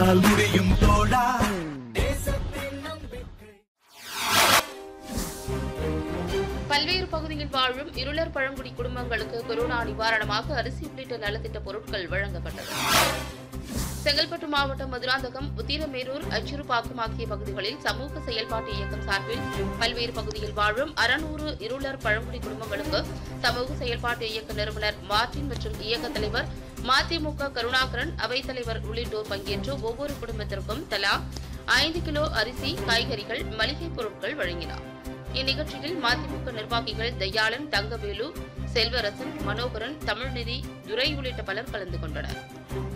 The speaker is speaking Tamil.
உன்னால் முடியும் தோழா பல்வேறு பகுதியில் வாழும் இருளர் பழங்குடி குடும்பங்களுக்கு கொரோனா நிவாரணமாக அரிசி உள்ளிட்ட நலத்திட்ட பொருட்கள் வழங்கப்பட்டது செங்கல்பட்டு மாவட்டம் மதுராந்தகம் உத்திரமேரூர் அச்சிறுபாக்கம் ஆகிய பகுதிகளில் சமூக செயல்பாட்டு இயக்கம் சார்பில் பல்வேறு பகுதியில் வாழும் அறநூறு இருளர் பழங்குடி குடும்பங்களுக்கு சமூக செயல்பாட்டு இயக்க நிறுவனர் மார்டின் மற்றும் இயக்க தலைவர் மதிமுக கருணாகரன் அவைத்தலைவர் உள்ளிட்டோர் பங்கேற்று ஒவ்வொரு குடும்பத்திற்கும் தலா ஐந்து கிலோ அரிசி காய்கறிகள் மளிகைப் பொருட்கள் வழங்கினார் இந்நிகழ்ச்சியில் மதிமுக நிர்வாகிகள் தயாளன் தங்கவேலு செல்வரசன் மனோகரன் தமிழ்நிதி துரை உள்ளிட்ட பலர் கலந்து கொண்டனர்